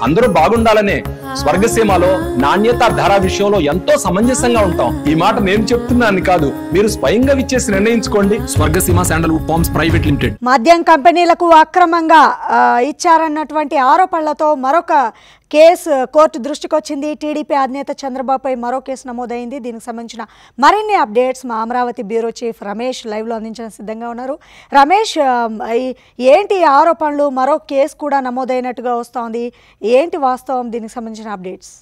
అందరూ బాగుండాలనే స్వర్గసీమలో నాణ్యత ధర విషయంలో ఎంతో సమంజసంగా ఉంటాం ఈ మాట నేను చెప్తున్నాను కాదు మీరు స్వయంగా విచ్చేసి నిర్ణయించుకోండి Swargaseema sandalwood farms private limited మద్యం కంపెనీలకు అక్రమంగా ఆ, ఇచ్చారన్నటువంటి ఆరోపణలతో మరొక కేసు కోర్టు దృష్టికి వచ్చింది టీడీపీ అధినేత చంద్రబాబుపై మరో కేసు నమోదైంది దీనికి సంబంధించిన మరిన్ని అప్డేట్స్ మా అమరావతి బ్యూరో చీఫ్ రమేష్ లైవ్లో అందించడం సిద్ధంగా ఉన్నారు రమేష్ ఆ, ఈ- ఏంటి ఈ ఆరోపణలు మరో కేసు కూడా నమోదైనట్టుగా వస్తోంది ఏంటి వాస్తవం దీనికి సంబంధించిన updates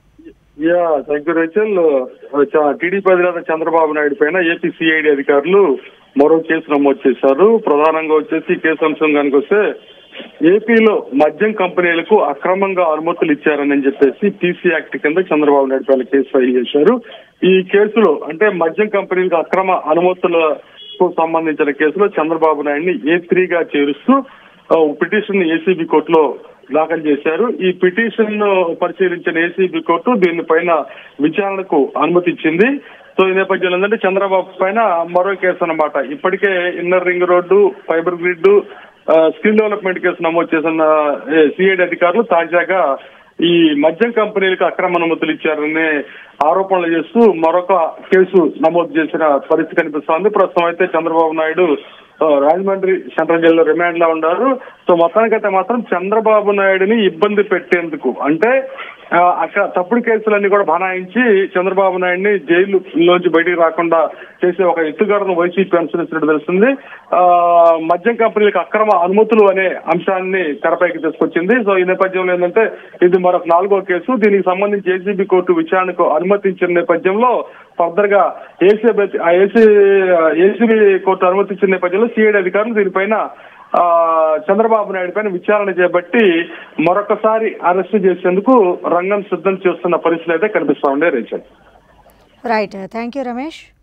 yeah thank you Rachel TDP అధినేత చంద్రబాబు నాయుడు పైన ఏపీ సిఐడి అధికారులు మరో కేసు నమోదు చేశారు ప్రధానంగా వచ్చేసి ఈ కేసు అంశం కనుక వస్తే ఏపీలో మద్యం కంపెనీలకు అక్రమంగా అనుమతులు ఇచ్చారని చెప్పేసి పీసీ యాక్ట్ కింద చంద్రబాబు నాయుడు పైన కేసు ఫైల్ చేశారు ఈ కేసులో అంటే మద్యం కంపెనీలకు అక్రమ అనుమతులకు సంబంధించిన కేసులో చంద్రబాబు నాయుడిని ఏ త్రీగా చేరుస్తూ ఆ, పిటిషన్ ఏసీబీ కోర్టులో దాఖలు చేశారు ఈ పిటిషన్ ను పరిశీలించిన ఏసీబీ కోర్టు దీనిపైన విచారణకు అనుమతి ఇచ్చింది సో ఈ నేపథ్యంలో ఏంటంటే చంద్రబాబు పైన మరో కేసు అన్నమాట ఇప్పటికే inner ring road fiber grid ఆ, స్కిల్ డెవలప్మెంట్ కేసు నమోదు చేసిన సిఐడి అధికారులు తాజాగా ఈ మద్యం కంపెనీలకు అక్రమ అనుమతులు ఇచ్చారనే ఆరోపణలు చేస్తూ మరొక కేసు నమోదు చేసిన పరిస్థితి కనిపిస్తోంది ప్రస్తుతం అయితే చంద్రబాబు నాయుడు ఆ, రాజమండ్రి సెంట్రల్ జైల్లో రిమాండ్ లో ఉన్నారు సో మొత్తానికైతే మాత్రం చంద్రబాబు నాయుడుని ఇబ్బంది పెట్టేందుకు అంటే ఆ, అక్కడ తప్పుడు కేసులన్నీ కూడా బనాయించి చంద్రబాబు నాయుడిని జైలు లోంచి బయటికి రాకుండా చేసే ఒక ఎత్తుగడను వైసీపీ అనుసరిస్తున్నట్టు తెలుస్తుంది ఆ మద్యం కంపెనీలకు అక్రమ అనుమతులు అనే అంశాన్ని తెరపైకి తీసుకొచ్చింది సో ఈ నేపథ్యంలో ఏంటంటే ఇది మరొక నాలుగో కేసు దీనికి సంబంధించి ఏసీబీ కోర్టు విచారణకు అనుమతించిన నేపథ్యంలో ఫర్దర్ గా ఏసీ ఏసీ ఏసీబీ కోర్టు అనుమతించిన నేపథ్యంలో సిఐడి అధికారులు దీనిపైన ఆ చంద్రబాబు నాయుడు పైన విచారణ చేపట్టి మరొకసారి అరెస్ట్ చేసేందుకు రంగం సిద్ధం చేస్తున్న పరిస్థితులు అయితే కనిపిస్తా ఉండే Rachel right thank you Ramesh